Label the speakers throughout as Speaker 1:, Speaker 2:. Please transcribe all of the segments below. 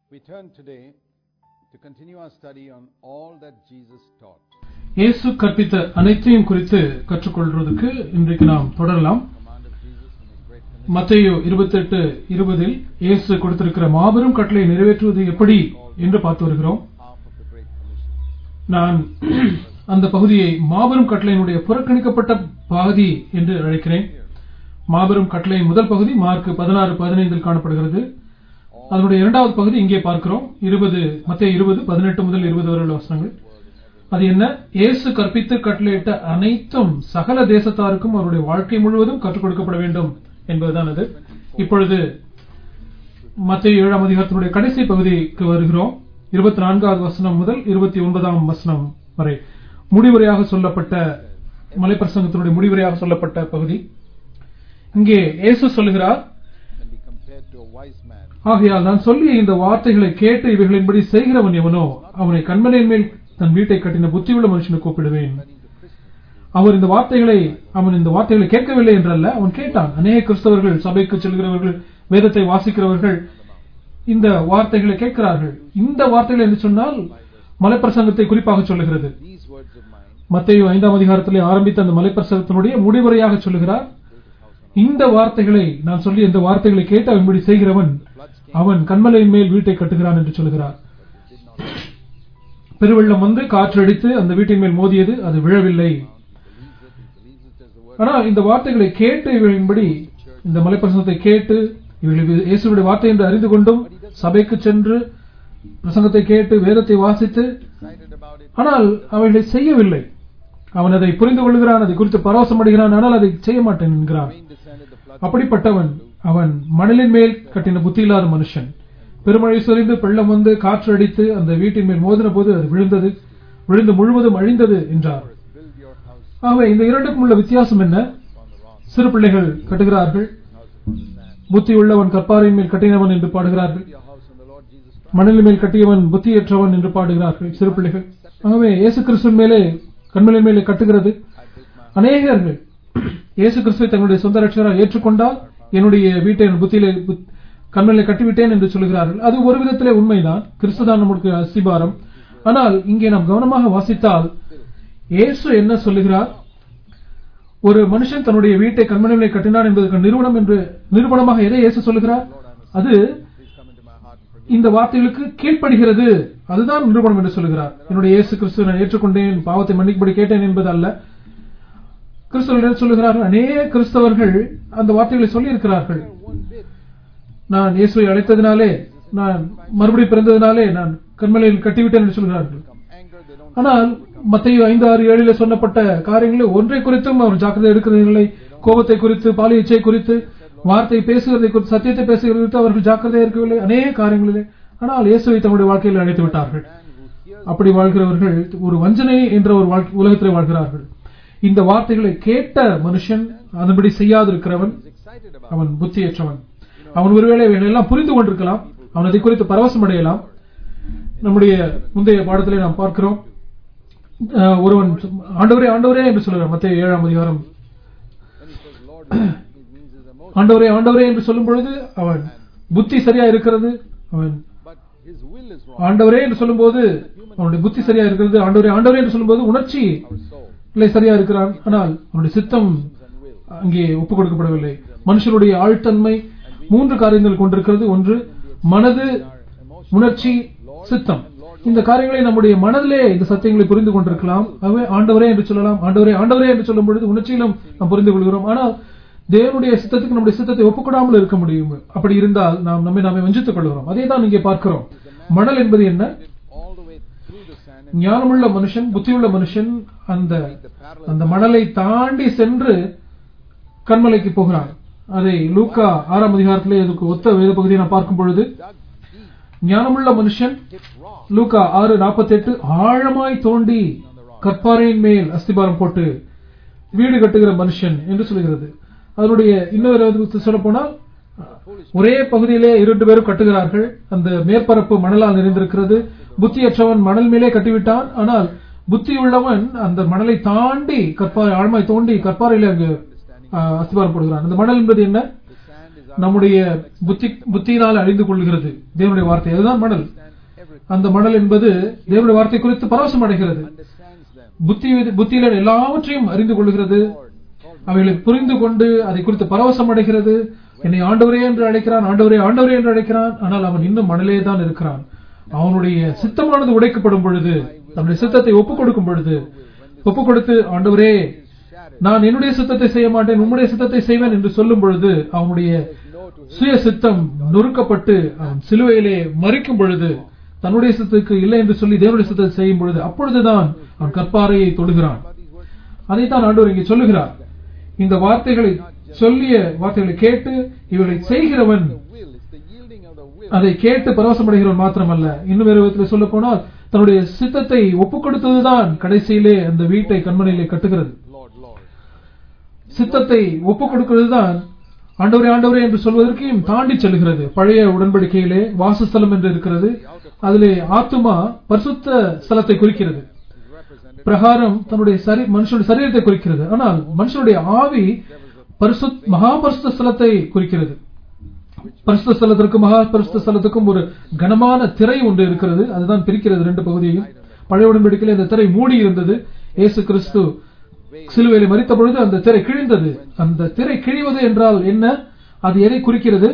Speaker 1: We turn today to continue our study on all that Jesus taught.
Speaker 2: இயேசு கற்பித்த அனைத்தையும் குறித்து கற்றுக்கொள்வதற்கு இன்றைக்கு நாம் தொடரலாம்
Speaker 1: Command of Jesus in His Great Commission.
Speaker 2: மத்தேயு இருபத்தெட்டு இருபதில் இயேசு கொடுத்திருக்கிற மாபெரும் கட்டளை நிறைவேற்றுவது எப்படி என்று பார்த்து வருகிறோம்
Speaker 1: half of the Great Commission.
Speaker 2: நான் அந்த பகுதியை மாபெரும் கட்டளையினுடைய புறக்கணிக்கப்பட்ட பகுதி என்று அழைக்கிறேன் மாபெரும் கட்டளையின் முதல் பகுதி மார்க் பதினாறு பதினைந்தில் காணப்படுகிறது அதனுடைய இரண்டாவது பகுதி இங்கே பார்க்கிறோம் இருபது மத்திய இருபது பதினெட்டு முதல் இருபது வரை உள்ள வசனங்கள் அது என்ன இயேசு கற்பித்து கட்டளையிட்ட அனைத்தும் சகல தேசத்தாருக்கும் அவருடைய வாழ்க்கை முழுவதும் கற்றுக் கொடுக்கப்பட வேண்டும் என்பதுதான் அது இப்பொழுது மத்திய ஏழாம் அதிகாரத்தினுடைய கடைசி பகுதிக்கு வருகிறோம் இருபத்தி நான்காவது வசனம் முதல் இருபத்தி ஒன்பதாம் வசனம் வரை முடிவுரையாக சொல்லப்பட்ட மலைப்பிரசங்கத்தினுடைய முடிவுரையாக சொல்லப்பட்ட பகுதி இங்கே இயேசு சொல்லுகிறார்
Speaker 1: Can be compared to a wise man
Speaker 2: ஆகையால் நான் சொல்லிய இந்த வார்த்தைகளை கேட்டு இவைகளின்படி செய்கிறவன் எவனோ அவனை கண்மலையின் மேல் தன் வீட்டை கட்டின புத்தியுள்ள மனுஷனுக்கு ஒப்பிடுவேன்
Speaker 1: turning to Christians.
Speaker 2: அவர் இந்த வார்த்தைகளை அவன் இந்த வார்த்தைகளை கேட்கவில்லை என்றல்ல அவன் கேட்டான் அநேக கிறிஸ்தவர்கள் சபைக்கு செல்கிறவர்கள் வேதத்தை வாசிக்கிறவர்கள் இந்த வார்த்தைகளை கேட்கிறார்கள் இந்த வார்த்தைகள் என்று சொன்னால் மலைப்பிரசங்கத்தை குறிப்பாக சொல்லுகிறது
Speaker 1: These words of mine
Speaker 2: மத்தேயு ஐந்தாம் அதிகாரத்திலே ஆரம்பித்த அந்த மலைப்பிரசங்கத்தினுடைய முடிவுரையாக சொல்லுகிறார் இந்த வார்த்தைகளை நான் சொல்லி இந்த வார்த்தைகளை கேட்டு அவன்படி செய்கிறவன் அவன் கண்மலையின் மேல் வீட்டை கட்டுகிறான் என்று சொல்லுகிறார் பெருவெள்ளம் வந்து காற்றடித்து அந்த வீட்டின் மேல் மோதியது அது விழவில்லை
Speaker 1: believes it as the word
Speaker 2: ஆனால் இந்த வார்த்தைகளை கேட்டு இவர்களின்படி இந்த மலைப்பிரசங்கத்தை கேட்டு இவர்கள் இயேசுடைய வார்த்தை என்று அறிந்து கொண்டும் சபைக்கு சென்று பிரசங்கத்தை கேட்டு வேதத்தை வாசித்து
Speaker 1: excited about it.
Speaker 2: ஆனால் அவைகளை செய்யவில்லை அவன் அதை புரிந்து கொள்கிறான் அதை குறித்து பரவசம் அடைகிறான் ஆனால் அதை செய்ய மாட்டேன் என்கிறான்
Speaker 1: Rain descended, the flood
Speaker 2: அப்படிப்பட்டவன் அவன் மணலின் மேல் கட்டின புத்தி இல்லாத மனுஷன் பெருமழை சொரிந்து வெள்ளம் வந்து காற்று அடித்து அந்த வீட்டின் மேல் மோதின போது அது விழுந்தது விழுந்து முழுவதும் அழிந்தது என்றார்
Speaker 1: build your house
Speaker 2: ஆகவே இந்த இரண்டுக்கும் உள்ள வித்தியாசம் என்ன
Speaker 1: on the rock,
Speaker 2: சிறு பிள்ளைகள் கட்டுகிறார்கள்
Speaker 1: house upon the sand.
Speaker 2: புத்தி உள்ளவன் கற்பாரின் மேல் கட்டினவன் என்று பாடுகிறார்கள்
Speaker 1: Build your house on the Lord Jesus Christ.
Speaker 2: மணலின் மேல் கட்டியவன் புத்தியற்றவன் என்று பாடுகிறார்கள் சிறு பிள்ளைகள் ஆகவே இயேசு கிறிஸ்துவின் மேலே கண்மலின் மேலே கட்டுகிறது
Speaker 1: I built my
Speaker 2: அநேகர்கள் இயேசு கிறிஸ்துவை தங்களுடைய சொந்த ரட்சகராக ஏற்றுக்கொண்டால் என்னுடைய வீட்டை என் புத்தியிலே புத்- கண்மலை கட்டிவிட்டேன் என்று சொல்கிறார்கள் அது ஒரு விதத்திலே உண்மைதான் கிறிஸ்துதான் நமக்கு அஸ்திபாரம் ஆனால் இங்கே நாம் கவனமாக வாசித்தால் இயேசு என்ன சொல்லுகிறார் ஒரு மனுஷன் தன்னுடைய வீட்டை கண்மணிகளை கட்டினான் என்பதற்கு நிறுவனம் என்று நிரூபணமாக எதை இயேசு சொல்லுகிறார் அது
Speaker 1: Please come into my heart and forgive
Speaker 2: இந்த வார்த்தைகளுக்கு கீழ்ப்படுகிறது அதுதான் நிரூபணம் என்று சொல்கிறார் என்னுடைய இயேசு கிறிஸ்துவை நான் ஏற்றுக்கொண்டேன் பாவத்தை மன்னிக்கும்படி கேட்டேன் என்பது அல்ல கிறிஸ்தவர்கள் சொல்லுகிறார்கள் அநேக கிறிஸ்தவர்கள் அந்த வார்த்தைகளை சொல்லி இருக்கிறார்கள்
Speaker 1: one bit.
Speaker 2: நான் இயேசுவை அழைத்ததினாலே நான் மறுபடியும் பிறந்ததினாலே நான் கண்மலையில் கட்டிவிட்டேன் என்று சொல்கிறார்கள்
Speaker 1: Come anger, they don't
Speaker 2: ஆனால் மத்திய ஐந்து ஆறு ஏழிலே சொன்னப்பட்ட காரியங்களில் ஒன்றை குறித்தும் அவர் ஜாக்கிரதை எடுக்கிறதில்லை கோபத்தை குறித்து பாலிய இச்சை குறித்து வார்த்தை பேசுகிறதை குறித்து சத்தியத்தை பேசுகிறது குறித்து அவர்கள் ஜாக்கிரதை இருக்கவில்லை அநேக காரியங்களிலே ஆனால் இயேசுவை தம்முடைய வாழ்க்கையில் அழைத்து விட்டார்கள்
Speaker 1: man who hears
Speaker 2: அப்படி வாழ்கிறவர்கள் ஒரு வஞ்சனை என்ற ஒரு வாழ்க்கை உலகத்திலே வாழ்கிறார்கள் இந்த வார்த்தைகளை கேட்ட மனுஷன் அதன்படி செய்யாதிருக்கிறவன்
Speaker 1: is excited about
Speaker 2: அவன் புத்தியற்றவன் அவன் ஒருவேளை இவைகள் எல்லாம் புரிந்து கொண்டிருக்கலாம் அவன் அதை குறித்து பரவசம் அடையலாம் நம்முடைய முந்தைய பாடத்திலே நாம் பார்க்கிறோம் அஹ், ஒருவன் ஆண்டவரே ஆண்டவரே என்று சொல்கிறார் மத்திய ஏழாம் அதிகாரம்
Speaker 1: when he says Lord it means his emotion
Speaker 2: ஆண்டவரே ஆண்டவரே என்று சொல்லும் பொழுது அவன் புத்தி சரியா இருக்கிறது அவன்
Speaker 1: but his will is wrong
Speaker 2: ஆண்டவரே என்று சொல்லும்போது அவனுடைய புத்தி சரியா இருக்கிறது ஆண்டவரே ஆண்டவரே என்று சொல்லும்போது உணர்ச்சி
Speaker 1: our soul
Speaker 2: இல்லை சரியா இருக்கிறான் ஆனால் அவனுடைய சித்தம்
Speaker 1: and will
Speaker 2: அங்கே ஒப்புக் கொடுக்கப்படவில்லை மனுஷனுடைய ஆழ்த்தன்மை மூன்று காரியங்கள் கொண்டிருக்கிறது ஒன்று மனது உணர்ச்சி சித்தம் இந்த காரியங்களை நம்முடைய மனதிலே இந்த சத்தியங்களை புரிந்து கொண்டிருக்கலாம் ஆகவே ஆண்டவரே என்று சொல்லலாம் ஆண்டவரே ஆண்டவரே என்று சொல்லும் பொழுது உணர்ச்சியிலும் நாம் புரிந்து கொள்கிறோம் ஆனால் தேவனுடைய சித்தத்துக்கு நம்முடைய சித்தத்தை ஒப்புக்கொடாமல் இருக்க முடியும் அப்படி இருந்தால் நாம் நம்மை நாமே வஞ்சித்துக் கொள்கிறோம் அதே தான் இங்கே பார்க்கிறோம் மணல் என்பது என்ன
Speaker 1: all the way through the sand and
Speaker 2: ஞானமுள்ள மனுஷன் புத்தியுள்ள மனுஷன் அந்த
Speaker 1: the parallel
Speaker 2: அந்த மணலை தாண்டி சென்று கண்மலைக்கு போகிறான் அதை லூக்கா ஆறாம் அதிகாரத்திலே இதுக்கு ஒத்த வேத பகுதியை நான் பார்க்கும் பொழுது
Speaker 1: dug deep
Speaker 2: ஞானமுள்ள மனுஷன்
Speaker 1: hit rock
Speaker 2: லூக்கா ஆறு நாற்பத்தி எட்டு ஆழமாய் தோண்டி கற்பாறையின் மேல் அஸ்திபாரம் போட்டு வீடு கட்டுகிற மனுஷன் என்று சொல்கிறது அதனுடைய இன்னொரு சொல்ல போனால் ஒரே பகுதியிலே இரண்டு பேரும் கட்டுகிறார்கள் அந்த மேற்பரப்பு மணலால் நிறைந்திருக்கிறது புத்தியற்றவன் மணல் மேலே கட்டிவிட்டான் ஆனால் புத்தி உள்ளவன் அந்த மணலை தாண்டி கற்பாறை ஆழமாய் தோண்டி கற்பாறையில அங்கு ஆ, அஸ்திபாரம் போடுகிறான் அந்த மணல் என்பது என்ன
Speaker 1: the sand is
Speaker 2: நம்முடைய புத்தி புத்தியினால் அறிந்து கொள்கிறது தேவனுடைய வார்த்தை அதுதான் மணல்
Speaker 1: understand everything,
Speaker 2: அந்த மணல் என்பது தேவனுடைய வார்த்தை குறித்து பரவசம் அடைகிறது
Speaker 1: understands them.
Speaker 2: புத்தி புத்தியில எல்லாவற்றையும் அறிந்து கொள்கிறது
Speaker 1: Lord, call me.
Speaker 2: அவைகளை புரிந்து கொண்டு அதை குறித்து பரவசம் அடைகிறது என்னை ஆண்டவரே என்று அழைக்கிறான் ஆண்டவரே ஆண்டவரே என்று அழைக்கிறான் ஆனால் அவன் இன்னும் மணலே தான் இருக்கிறான் அவனுடைய சித்தமானது உடைக்கப்படும் பொழுது தன்னுடைய சித்தத்தை ஒப்புக் கொடுக்கும் பொழுது ஒப்புக் கொடுத்து ஆண்டவரே
Speaker 1: Shattered.
Speaker 2: நான் என்னுடைய சித்தத்தை செய்ய மாட்டேன் உம்முடைய சித்தத்தை செய்வேன் என்று சொல்லும் பொழுது அவனுடைய
Speaker 1: No to his
Speaker 2: சுய சித்தம் நொறுக்கப்பட்டு அவன் சிலுவையிலே மறிக்கும் பொழுது தன்னுடைய சித்தத்துக்கு இல்லை என்று சொல்லி தேவனுடைய சித்தத்தை செய்யும் பொழுது அப்பொழுதுதான் அவன் கற்பாறையை தொடுகிறான்
Speaker 1: about these words.
Speaker 2: அதைத்தான் ஆண்டவர் இங்கே சொல்லுகிறார் இந்த வார்த்தைகளை சொல்லிய வார்த்தைகளை கேட்டு இவர்களை செய்கிறவன்
Speaker 1: The will, it's the yielding of the will.
Speaker 2: அதை கேட்டு பரவசமடைகிறவன் மாத்திரமல்ல இன்னும் வேறு விதத்தில் சொல்ல போனால் தன்னுடைய சித்தத்தை ஒப்புக் கொடுத்ததுதான் கடைசியிலே அந்த வீட்டை கண்மனையிலே கட்டுகிறது
Speaker 1: Lord, Lord.
Speaker 2: சித்தத்தை ஒப்புக் கொடுக்கிறதுதான் ஆண்டவரே ஆண்டவரே என்று சொல்வதற்கையும் தாண்டி செல்கிறது பழைய உடன்படிக்கையிலே வாசஸ்தலம் என்று இருக்கிறது அதிலே ஆத்துமா பரிசுத்த ஸ்தலத்தை குறிக்கிறது
Speaker 1: Is represented.
Speaker 2: பிரகாரம் தன்னுடைய சரி மனுஷனுடைய சரீரத்தை குறிக்கிறது ஆனால் மனுஷனுடைய ஆவி பரிசுத் மகா பரிசுத்த ஸ்தலத்தை குறிக்கிறது பரிசுத்த ஸ்தலத்திற்கும் மகா பரிசுத்த ஸ்தலத்துக்கும் ஒரு கனமான திரை ஒன்று இருக்கிறது அதுதான் பிரிக்கிறது ரெண்டு பகுதியையும் பழைய உடன்படிக்கையில் இந்த திரை மூடி இருந்தது இயேசு கிறிஸ்து சிலுவையில் மறித்த பொழுது அந்த திரை கிழிந்தது அந்த திரை கிழிவது என்றால் என்ன அது எதை குறிக்கிறது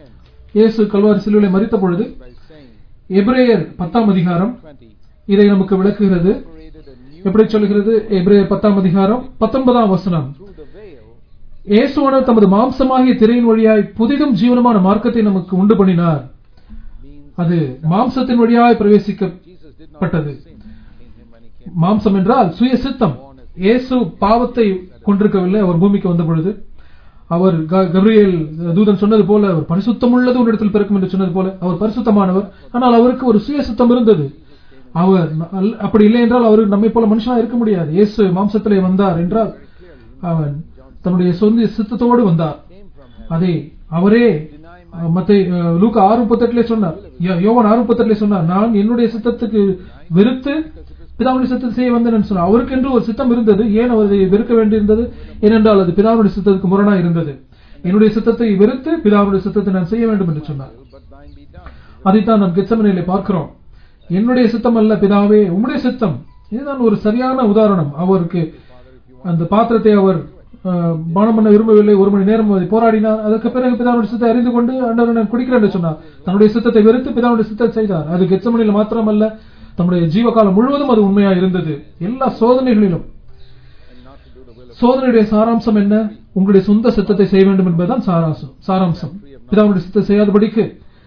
Speaker 2: இயேசு கல்வாரி சிலுவையில் மறித்த பொழுது
Speaker 1: by saying
Speaker 2: எபிரேயர் பத்தாம் அதிகாரம்
Speaker 1: 20
Speaker 2: இதை நமக்கு விளக்குகிறது
Speaker 1: separated a new
Speaker 2: எப்படி சொல்கிறது எபிரேயர் பத்தாம் அதிகாரம் பத்தொன்பதாம் வசனம்
Speaker 1: through the veil
Speaker 2: இயேசுவானவர் தமது மாம்சமாகிய திரையின் வழியாய் புதிதும் ஜீவனமான மார்க்கத்தை நமக்கு உண்டு பண்ணினார்
Speaker 1: means
Speaker 2: அது மாம்சத்தின் வழியாய் பிரவேசிக்கப்பட்டது
Speaker 1: Jesus did not sin in him when he came.
Speaker 2: மாம்சம் என்றால் சுய சித்தம் இயேசு பாவத்தை கொண்டிருக்கவில்லை அவர் பூமிக்கு வந்த பொழுது அவர் க- கபிரியேல் தூதன் சொன்னது போல அவர் பரிசுத்தம் உள்ளது ஒரு இடத்தில் பிறக்கும் என்று சொன்னது போல அவர் பரிசுத்தமானவர் ஆனால் அவருக்கு ஒரு சுய சித்தம் இருந்தது அவர் ந- அப்படி இல்லை என்றால் அவர் நம்மை போல மனுஷனா இருக்க முடியாது இயேசு மாம்சத்திலே வந்தார் என்றால் அவன் தன்னுடைய சொந்த சித்தத்தோடு வந்தார்
Speaker 1: Came from heaven.
Speaker 2: அதை அவரே
Speaker 1: Deny my
Speaker 2: மத்தை லூக்கா ஆறு முப்பத்தெட்டுல சொன்னார் யோ- யோவான் ஆறு முப்பத்தெட்டுல சொன்னார் நான் என்னுடைய சித்தத்துக்கு வெறுத்து பிதாவுடைய சித்தத்தை செய்ய வந்தேன் என்று சொன்னார் அவருக்கென்று ஒரு சித்தம் இருந்தது ஏன் அவர் அதை வெறுக்க வேண்டியிருந்தது ஏனென்றால் அது பிதாவுடைய சித்தத்துக்கு முரணா இருந்தது என்னுடைய சித்தத்தை வெறுத்து பிதாவுடைய சித்தத்தை நான் செய்ய வேண்டும் என்று சொன்னார்
Speaker 1: will, but thine be done.
Speaker 2: அதைத்தான் நாம் கெச்சமனையிலே பார்க்கிறோம் என்னுடைய சித்தம் அல்ல பிதாவே உம்முடைய சித்தம் இதுதான் ஒரு சரியான உதாரணம் அவருக்கு அந்த பாத்திரத்தை அவர் அஹ், பானம் பண்ண விரும்பவில்லை ஒரு மணி நேரம் அதை போராடினார் அதற்கு பிறகு பிதாவுடைய சித்தத்தை அறிந்து கொண்டு ஆண்டவர் நான் குடிக்கிறேன் என்று சொன்னார் தன்னுடைய சித்தத்தை வெறுத்து பிதாவுடைய சித்தத்தை செய்தார் அது கெச்சமனையில் மாத்திரமல்ல தன்னுடைய ஜீவகாலம் முழுவதும் அது உண்மையா இருந்தது எல்லா சோதனைகளிலும்
Speaker 1: And not to do the will of
Speaker 2: சோதனையுடைய சாராம்சம் என்ன உங்களுடைய சொந்த சித்தத்தை செய்ய வேண்டும் என்பதுதான் சாராம்சம் சாராம்சம் பிதாவுடைய சித்தத்தை செய்யாதபடிக்கு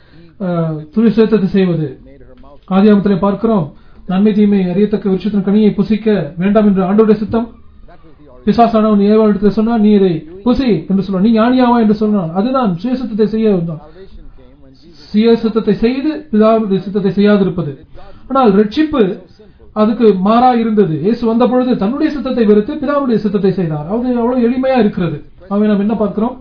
Speaker 2: அஹ், துணி சித்தத்தை செய்வது
Speaker 1: made her mouth.
Speaker 2: ஆதியாமத்திலே பார்க்கிறோம் நன்மை தீமை அறியத்தக்க விருட்சத்தின் கனியை புசிக்க வேண்டாம் என்று ஆண்டோடைய சித்தம்
Speaker 1: That was the origin.
Speaker 2: பிசாசானவன் ஏவாளிடத்தில் சொன்னான் நீ இதை புசி என்று சொன்னான் நீ ஞானியாவா என்று சொன்னான் அதுதான் சுயசித்தத்தை செய்ய வந்தான்
Speaker 1: Salvation came when Jesus
Speaker 2: சுய சித்தத்தை செய்து பிதாவுடைய சித்தத்தை செய்யாதிருப்பது ஆனால் ரட்சிப்பு அதுக்கு மாறா இருந்தது இயேசு வந்த பொழுது தன்னுடைய சித்தத்தை வெறுத்து பிதாவுடைய சித்தத்தை செய்தார் அது அவ்வளவு எளிமையா இருக்கிறது ஆகவே நாம் என்ன பார்க்கிறோம்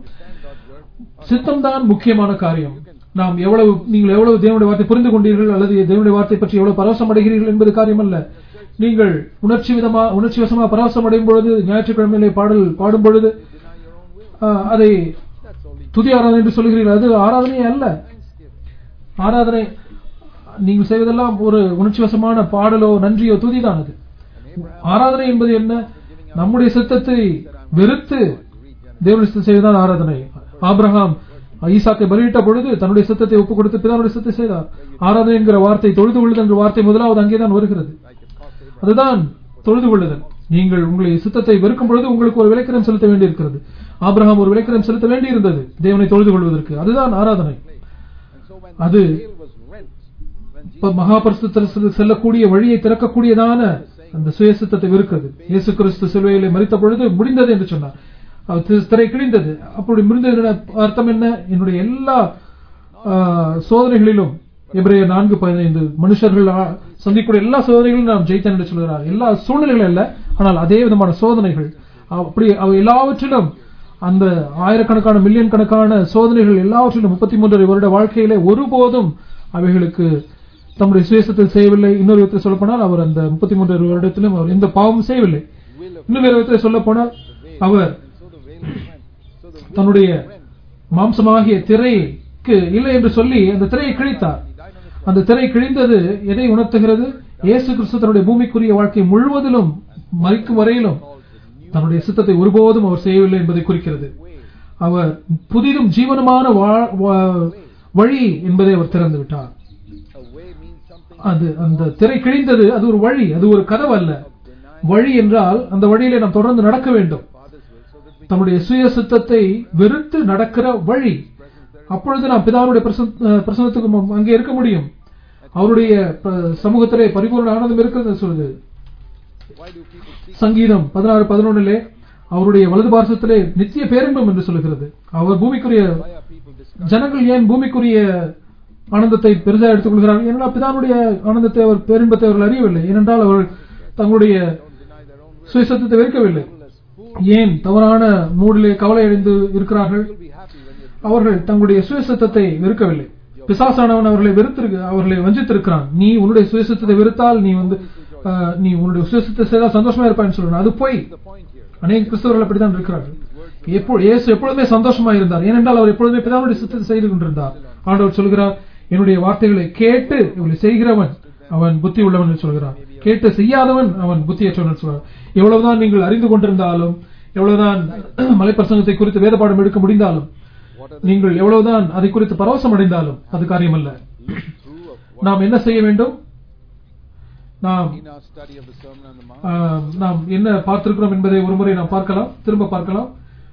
Speaker 2: சித்தம் தான் முக்கியமான காரியம் நாம் எவ்வளவு நீங்கள் எவ்வளவு தேவனுடைய வார்த்தை புரிந்து கொண்டீர்கள் அல்லது தேவனுடைய வார்த்தை பற்றி எவ்வளவு பரவசம் அடைகிறீர்கள் என்பது காரியம் அல்ல நீங்கள் உணர்ச்சி விதமா உணர்ச்சி வசமா பரவசம் அடையும் பொழுது ஞாயிற்றுக்கிழமையிலே பாடல் பாடும் பொழுது ஆஹ், அதை
Speaker 1: that's only
Speaker 2: துதி ஆராதனை என்று சொல்கிறீர்கள் அது ஆராதனையே அல்ல
Speaker 1: thanksgiving.
Speaker 2: ஆராதனை நீங்கள் செய்வதெல்லாம் ஒரு உணர்ச்சி வசமான பாடலோ நன்றியோ துதிதான் அது ஆராதனை என்பது என்ன நம்முடைய சித்தத்தை வெறுத்து தேவனுடைய சித்தத்தை செய்வதுதான் ஆராதனை ஆபிரகாம் ஈசாக்கை பலியிட்ட பொழுது தன்னுடைய சித்தத்தை ஒப்புக் கொடுத்து பிதாவுடைய சித்தத்தை செய்தார் ஆராதனை என்கிற வார்த்தை தொழுது கொள்ளுதல் என்ற வார்த்தை முதலாவது அங்கேதான் வருகிறது
Speaker 1: Like it cost Abraham.
Speaker 2: அதுதான் தொழுது கொள்ளுதல் நீங்கள் உங்களை சித்தத்தை வெறுக்கும் பொழுது உங்களுக்கு ஒரு விலைக்கரம் செலுத்த வேண்டியிருக்கிறது ஆபிரகாம் ஒரு விலைக்கரம் செலுத்த வேண்டியிருந்தது தேவனை தொழுது கொள்வதற்கு அதுதான் ஆராதனை
Speaker 1: And so when
Speaker 2: அது
Speaker 1: the veil was rent, when Jesus
Speaker 2: இப்ப மகாபரிசுத்தத்தில் செல்லக்கூடிய வழியை திறக்கக்கூடியதான அந்த சுயசித்தத்தை வெறுக்கிறது இயேசு கிறிஸ்து சிலுவையிலே மறித்த பொழுது முடிந்தது என்று சொன்னார் அவர் தி- திரை கிழிந்தது அப்படி முடிந்தது அர்த்தம் என்ன என்னுடைய எல்லா ஆ, சோதனைகளிலும் எபிரேயர் நான்கு பதினைந்து மனுஷர்கள் ஆ, சந்திக்கூடிய எல்லா சோதனைகளும் நாம் ஜெயித்தேன் என்று சொல்கிறார் எல்லா சூழ்நிலைகள் அல்ல ஆனால் அதே விதமான சோதனைகள் அப்படி அவை எல்லாவற்றிலும் அந்த ஆயிரக்கணக்கான மில்லியன் கணக்கான சோதனைகள் எல்லாவற்றிலும் முப்பத்தி மூன்றரை வருட வாழ்க்கையிலே ஒருபோதும் அவைகளுக்கு தம்முடைய சுயசத்தில் செய்யவில்லை இன்னொரு விதத்தில் சொல்லப்போனால் அவர் அந்த முப்பத்தி மூன்று வருடத்திலும் அவர் எந்த பாவமும் செய்யவில்லை
Speaker 1: will of
Speaker 2: இன்னொரு விதத்தில் சொல்ல போனால் அவர்
Speaker 1: so the veil was rent. So the
Speaker 2: தன்னுடைய மாம்சமாகிய திரைக்கு இல்லை என்று சொல்லி அந்த திரையை கிழித்தார்
Speaker 1: He died on the cross.
Speaker 2: அந்த திரை கிழிந்தது எதை உணர்த்துகிறது இயேசு கிறிஸ்து தன்னுடைய பூமிக்குரிய வாழ்க்கை முழுவதிலும் மறிக்கும் வரையிலும்
Speaker 1: Called the new
Speaker 2: தன்னுடைய சித்தத்தை ஒருபோதும் அவர் செய்யவில்லை என்பதை குறிக்கிறது
Speaker 1: way.
Speaker 2: அவர் புதிதும் ஜீவனமான வா- வா- வழி என்பதை அவர் திறந்து விட்டார்
Speaker 1: A way means something
Speaker 2: அது அந்த திரை கிழிந்தது அது ஒரு வழி அது ஒரு கதவு அல்ல
Speaker 1: of denying
Speaker 2: வழி என்றால் அந்த வழியிலே நாம் தொடர்ந்து நடக்க வேண்டும்
Speaker 1: Father's will so that we
Speaker 2: தம்முடைய சுய சித்தத்தை வெறுத்து நடக்கிற வழி அப்பொழுது நாம் பிதாவுடைய பிரசன்- அஹ் பிரசன்னத்துக்கு மு- அங்கே இருக்க முடியும் அவருடைய ப- சமூகத்திலே பரிபூர்ண ஆனந்தம் இருக்கிறது சொல்லுது
Speaker 1: why do people seek
Speaker 2: சங்கீதம் பதினாறு பதினொன்னிலே அவருடைய வலது பார்சத்திலே நித்திய பேரின்பம் என்று சொல்லுகிறது அவர் பூமிக்குரிய
Speaker 1: why are people discouraged?
Speaker 2: ஜனங்கள் ஏன் பூமிக்குரிய ஆனந்தத்தை பெரிதாக எடுத்துக்கொள்கிறார்கள் ஏனென்றால் பிதானுடைய ஆனந்தத்தை அவர் பேரின்பத்தை அவர்கள் அறியவில்லை ஏனென்றால் அவர்கள் தங்களுடைய
Speaker 1: Don't deny their own will.
Speaker 2: சுயசத்தத்தை வெறுக்கவில்லை
Speaker 1: As fools,
Speaker 2: ஏன் தவறான மூடிலே கவலை அடைந்து இருக்கிறார்கள்
Speaker 1: you'll be happy when you
Speaker 2: அவர்கள் தங்களுடைய சுயசத்தத்தை வெறுக்கவில்லை பிசாசானவன் அவர்களை வெறுத்திருக்க அவர்களை வஞ்சித்திருக்கிறான் நீ உன்னுடைய சுயசத்தத்தை வெறுத்தால் நீ வந்து ஆஹ், நீ உன்னுடைய சுயசத்தை செய்தால் சந்தோஷமா இருப்பான்னு சொல்றான் அது போய்
Speaker 1: the point here.
Speaker 2: அநேக கிறிஸ்தவர்கள் அப்படித்தான் இருக்கிறார்கள் எப்போ இயேசு எப்பொழுதுமே சந்தோஷமா இருந்தார் ஏனென்றால் அவர் எப்பொழுதுமே பிதாவுடைய சித்தத்தை செய்து கொண்டிருந்தார் ஆண்டவர் சொல்கிறார் என்னுடைய வார்த்தைகளை கேட்டு இவளை செய்கிறவன் அவன் புத்தி உள்ளவன் என்று சொல்கிறார் கேட்டு செய்யாதவன் அவன் புத்தியற்றவன் என்று சொல்கிறார் எவ்வளவுதான் நீங்கள் அறிந்து கொண்டிருந்தாலும் எவ்வளவுதான் மலைப்பிரசங்கத்தை குறித்து வேதபாடம் எடுக்க முடிந்தாலும்
Speaker 1: What are
Speaker 2: நீங்கள் எவ்வளவுதான் அதை குறித்து பரவசம் அடைந்தாலும் அது காரியமல்ல
Speaker 1: the true of what
Speaker 2: நாம் என்ன செய்ய வேண்டும் நாம்
Speaker 1: in our study of the Sermon on the Mount?
Speaker 2: ஆஹ், நாம் என்ன பார்த்திருக்கிறோம் என்பதை ஒருமுறை நாம் பார்க்கலாம் திரும்ப பார்க்கலாம்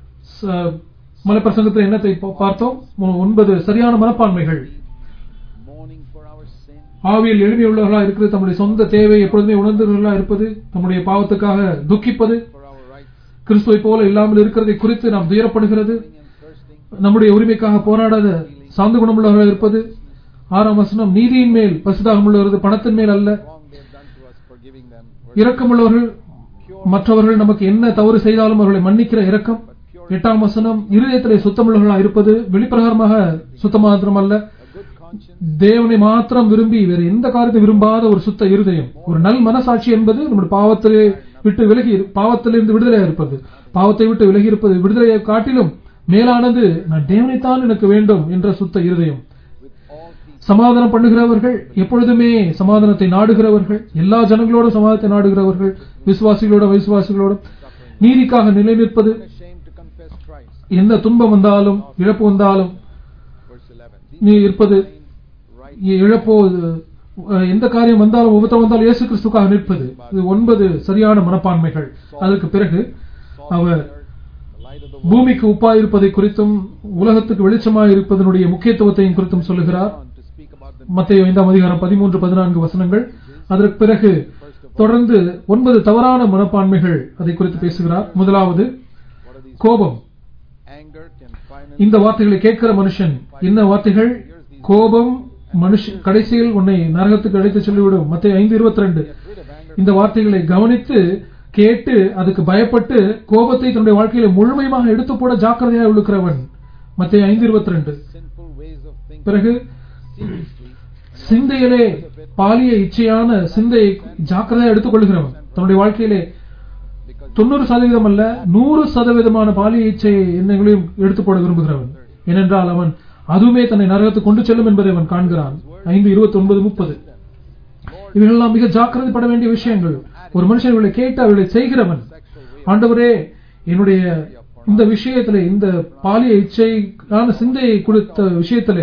Speaker 2: ச- மலைப்பிரசங்கத்தில் என்னத்தை பா- பார்த்தோம் ஒ- ஒன்பது சரியான மனப்பான்மைகள்
Speaker 1: Mourning for our sin.
Speaker 2: ஆவியில் எளிமையுள்ளவர்களா இருக்கிறது தம்முடைய சொந்த தேவை எப்பொழுதுமே உணர்ந்தவர்களா இருப்பது தம்முடைய பாவத்துக்காக துக்கிப்பது
Speaker 1: For our rights.
Speaker 2: கிறிஸ்துவை போல இல்லாமல் இருக்கிறதை குறித்து நாம் துயரப்படுகிறது
Speaker 1: And thirsting.
Speaker 2: நம்முடைய உரிமைக்காக போராடாத சாந்த குணமுள்ளவர்களாக இருப்பது ஆறாம் வசனம் நீதியின் மேல் பசுதாகம் உள்ளவரது பணத்தின் மேல் அல்ல
Speaker 1: Wrong they have done to us, forgiving them.
Speaker 2: இரக்கமுள்ளவர்கள் மற்றவர்கள் நமக்கு என்ன தவறு செய்தாலும் அவர்களை மன்னிக்கிற இரக்கம் எட்டாம் வசனம் இருதயத்திலே சுத்தமுள்ளவர்களாக இருப்பது வெளிப்பிரகாரமாக சுத்தமாத்திரம் அல்ல
Speaker 1: A good conscience.
Speaker 2: தேவனை மாத்திரம் விரும்பி வேறு எந்த காரியத்தை விரும்பாத ஒரு சுத்த இருதயம் ஒரு நல் மனசாட்சி என்பது நம்முடைய பாவத்திலே விட்டு விலகி பாவத்திலிருந்து விடுதலையாக இருப்பது பாவத்தை விட்டு விலகி இருப்பது விடுதலையை காட்டிலும் மேலானது நான் தேவனைத்தான் எனக்கு வேண்டும் என்ற சுத்த இருதயம்
Speaker 1: With all peace.
Speaker 2: சமாதானம் பண்ணுகிறவர்கள் எப்பொழுதுமே சமாதானத்தை நாடுகிறவர்கள் எல்லா ஜனங்களோடும் சமாதானத்தை நாடுகிறவர்கள் விசுவாசிகளோட விசுவாசிகளோடும் நீதிக்காக நிலை நிற்பது
Speaker 1: Ashamed to confess Christ.
Speaker 2: எந்த துன்பம் வந்தாலும் இழப்பு வந்தாலும்
Speaker 1: Verse 11.
Speaker 2: நீ இருப்பது
Speaker 1: Right.
Speaker 2: இ- இழப்போ அஹ், எந்த காரியம் வந்தாலும் உபத்தம் வந்தாலும் இயேசு கிறிஸ்துக்காக நிற்பது இது ஒன்பது சரியான மனப்பான்மைகள் அதற்கு பிறகு
Speaker 1: Salt of
Speaker 2: our
Speaker 1: the earth, the light of the world.
Speaker 2: பூமிக்கு உப்பாயிருப்பதை குறித்தும் உலகத்துக்கு வெளிச்சமாய் இருப்பதனுடைய முக்கியத்துவத்தையும் குறித்தும் சொல்லுகிறார்
Speaker 1: On to speak about the
Speaker 2: மத்திய ஐந்தாம் அதிகாரம் பதிமூன்று பதினான்கு வசனங்கள் அதற்கு பிறகு தொடர்ந்து ஒன்பது தவறான மனப்பான்மைகள் அதை குறித்து பேசுகிறார் முதலாவது
Speaker 1: what are these
Speaker 2: கோபம்
Speaker 1: anger can finally
Speaker 2: இந்த வார்த்தைகளை கேட்கிற மனுஷன் என்ன வார்த்தைகள் கோபம் மனுஷன் கடைசியில் உன்னை நரகத்துக்கு அழைத்து சொல்லிவிடும் மத்திய ஐந்து இருபத்தி ரெண்டு
Speaker 1: get rid of anger.
Speaker 2: இந்த வார்த்தைகளை கவனித்து கேட்டு அதுக்கு பயப்பட்டு கோபத்தை தன்னுடைய வாழ்க்கையில முழுமையாக எடுத்து போட ஜாக்கிரதையாக இருக்கிறவன் மத்திய ஐந்து இருபத்தி ரெண்டு
Speaker 1: Sinful ways of thinking.
Speaker 2: பிறகு
Speaker 1: Seriously.
Speaker 2: சிந்தையிலே பாலிய இச்சையான சிந்தையை ஜாக்கிரதையாக எடுத்துக்கொள்கிறவன் தன்னுடைய வாழ்க்கையிலே
Speaker 1: Because
Speaker 2: தொண்ணூறு சதவீதம் அல்ல நூறு சதவீதமான பாலிய இச்சை எண்ணங்களையும் எடுத்து போட விரும்புகிறவன் ஏனென்றால் அவன் அதுவுமே தன்னை நரகத்துக்கு கொண்டு செல்லும் என்பதை அவன் காண்கிறான் ஐந்து இருபத்தி ஒன்பது முப்பது இவைகளெல்லாம் மிக ஜாக்கிரதைப்பட வேண்டிய விஷயங்கள் ஒரு மனுஷன் இவளை கேட்டு அவளை செய்கிறவன்
Speaker 1: sexual way
Speaker 2: ஆண்டவரே என்னுடைய இந்த விஷயத்திலே இந்த பாலிய இச்சையான சிந்தையை கொடுத்த விஷயத்திலே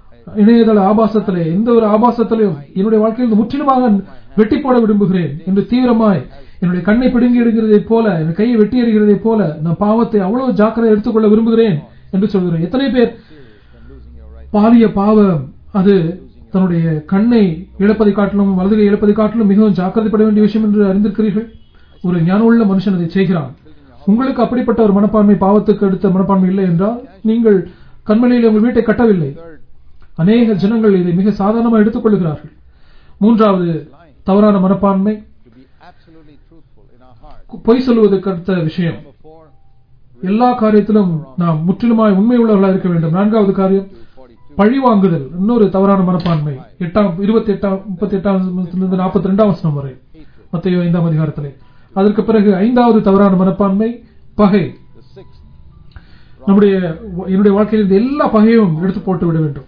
Speaker 2: இணையதள ஆபாசத்திலே எந்த ஒரு ஆபாசத்திலையும் என்னுடைய வாழ்க்கையில் முற்றிலுமாக வெட்டி போட விரும்புகிறேன் என்று தீவிரமாய் என்னுடைய கண்ணை பிடுங்கி எடுக்கிறதைப் போல என் கையை வெட்டி எறிகிறதைப் போல நான் பாவத்தை அவ்வளவு ஜாக்கிரதை எடுத்துக்கொள்ள விரும்புகிறேன் என்று சொல்கிறேன் எத்தனை பேர்
Speaker 1: than losing your right.
Speaker 2: பாலிய பாவம் அது தன்னுடைய கண்ணை இழப்பதை காட்டிலும் வலதுகை இழப்பதை காட்டிலும் மிகவும் ஜாக்கிரதைப்பட வேண்டிய விஷயம் என்று அறிந்திருக்கிறீர்கள் ஒரு ஞானமுள்ள மனுஷன் அதை செய்கிறான் உங்களுக்கு அப்படிப்பட்ட ஒரு மனப்பான்மை பாவத்துக்கு அடுத்த மனப்பான்மை இல்லை என்றால் நீங்கள் கண்மலையில் உங்கள் வீட்டை கட்டவில்லை
Speaker 1: Third,
Speaker 2: அநேக ஜனங்கள் இதை மிக சாதாரணமாக எடுத்துக்கொள்கிறார்கள் மூன்றாவது தவறான மனப்பான்மை
Speaker 1: to be absolutely truthful in our heart.
Speaker 2: பொய் சொல்லுவதற்கு அடுத்த விஷயம்
Speaker 1: Number four,
Speaker 2: எல்லா காரியத்திலும் நாம் முற்றிலுமாய் உண்மை உள்ளவர்களாக இருக்க வேண்டும் நான்காவது காரியம்
Speaker 1: to 42.
Speaker 2: பழி வாங்குதல் இன்னொரு தவறான மனப்பான்மை எட்டாம் இருபத்தி எட்டாம் முப்பத்தி எட்டாம் வசனத்திலிருந்து நாற்பத்தி ரெண்டாம் வசனம் வரை
Speaker 1: Hatred.
Speaker 2: மத்திய ஐந்தாம் அதிகாரத்திலே அதற்கு பிறகு ஐந்தாவது தவறான மனப்பான்மை பகை
Speaker 1: The sixth,
Speaker 2: நம்முடைய என்னுடைய வாழ்க்கையில் இருந்த எல்லா பகையும் எடுத்து போட்டு விட வேண்டும்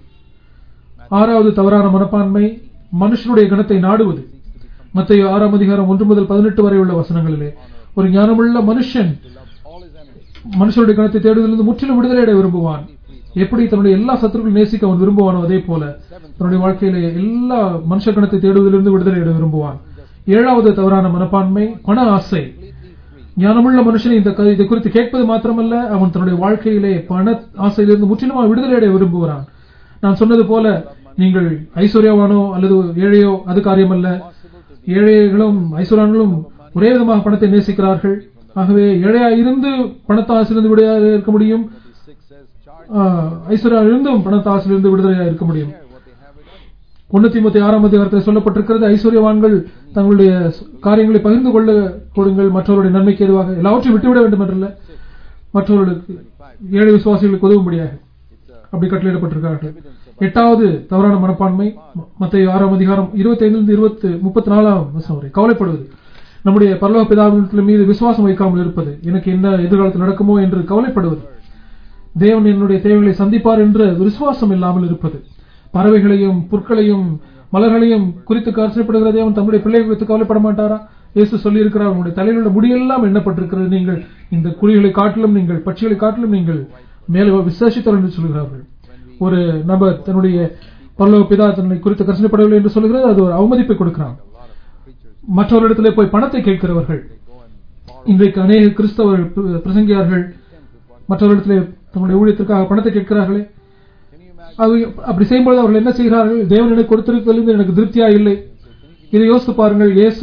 Speaker 2: ஆறாவது தவறான மனப்பான்மை மனுஷனுடைய கணத்தை நாடுவது மத்திய ஆறாம் அதிகாரம் ஒன்று முதல் பதினெட்டு வரை உள்ள வசனங்களிலே ஒரு ஞானமுள்ள மனுஷன்
Speaker 1: to love all his enemies.
Speaker 2: மனுஷனுடைய கணத்தை தேடுவதிலிருந்து முற்றிலும் விடுதலை அடைய விரும்புவான் எப்படி தன்னுடைய எல்லா சத்துருக்களும் நேசிக்க அவன் விரும்புவானோ அதே போல தன்னுடைய வாழ்க்கையிலே எல்லா மனுஷ கணத்தை தேடுவதிலிருந்து விடுதலை அடைய விரும்புவான் ஏழாவது தவறான மனப்பான்மை பண ஆசை ஞானமுள்ள மனுஷன் இந்த க- இதை குறித்து கேட்பது மாத்திரமல்ல அவன் தன்னுடைய வாழ்க்கையிலே பண ஆசையிலிருந்து முற்றிலுமாக விடுதலை அடைய விரும்புகிறான் நான் சொன்னது போல நீங்கள் ஐஸ்வர்யவானோ அல்லது ஏழையோ அது காரியமல்ல ஏழைகளும் ஐஸ்வர்யான்களும் ஒரே விதமாக பணத்தை நேசிக்கிறார்கள் ஆகவே ஏழையா இருந்து பணத்தாசிலிருந்து விடுதலையாக இருக்க முடியும்
Speaker 1: 6 says, charge
Speaker 2: ஆஹ், ஐஸ்வர்யா இருந்தும் பணத்தாசிலிருந்து விடுதலையாக இருக்க முடியும்
Speaker 1: what they have with us.
Speaker 2: ஒன்னு தீமத்தி ஆறாம் அதிகாரத்தில் சொல்லப்பட்டிருக்கிறது ஐஸ்வர்யவான்கள் தங்களுடைய காரியங்களை பகிர்ந்து கொள்ள கொடுங்கள் மற்றவருடைய நன்மைக்கு எதுவாக எல்லாவற்றையும் விட்டுவிட வேண்டும் என்றல்ல மற்றவர்களுக்கு ஏழை விசுவாசிகளுக்கு உதவும்படியாக
Speaker 1: It's a
Speaker 2: அப்படி கட்டளையிடப்பட்டிருக்கிறார்கள் எட்டாவது தவறான மனப்பான்மை மத்திய ஆறாம் அதிகாரம் இருபத்தி ஐந்திலிருந்து இருபத்தி முப்பத்தி நாலாம் வருஷம் வரை கவலைப்படுவது நம்முடைய பரலோக பிதாவின் மீது விசுவாசம் வைக்காமல் இருப்பது எனக்கு என்ன எதிர்காலத்தில் நடக்குமோ என்று கவலைப்படுவது தேவன் என்னுடைய தேவைகளை சந்திப்பார் என்ற விசுவாசம் இல்லாமல் இருப்பது பறவைகளையும் புற்களையும் மலர்களையும் குறித்து கருசப்படுகிற தேவன் தம்முடைய பிள்ளைகள் குறித்து கவலைப்பட மாட்டாரா இயேசு சொல்லியிருக்கிறார் உங்களுடைய தலையில் உள்ள முடியெல்லாம் எண்ணப்பட்டிருக்கிறது நீங்கள் இந்த குழிகளை காட்டிலும் நீங்கள் பட்சிகளை காட்டிலும் நீங்கள் மேலே விசேஷித்தவர் என்று சொல்கிறார்கள் ஒரு நபர் தன்னுடைய பரலோக பிதா தன்னை குறித்து கருசனைப்படவில்லை என்று சொல்கிறது அது ஒரு அவமதிப்பை கொடுக்கிறான்
Speaker 1: A lot of preachers
Speaker 2: மற்றவர்களிடத்திலே போய் பணத்தை கேட்கிறவர்கள்
Speaker 1: go and borrow
Speaker 2: இன்றைக்கு அநேக கிறிஸ்தவர்கள் பிர- பிரசங்கியார்கள் மற்றவர்களிடத்திலே தங்களுடைய ஊழியத்திற்காக பணத்தை கேட்கிறார்களே
Speaker 1: Can you imagine?
Speaker 2: அது அப்படி செய்யும்போது அவர்கள் என்ன செய்கிறார்கள் தேவன் எனக்கு கொடுத்திருப்பதிலிருந்து எனக்கு திருப்தியா இல்லை இதை யோசித்து பாருங்கள் இயேசு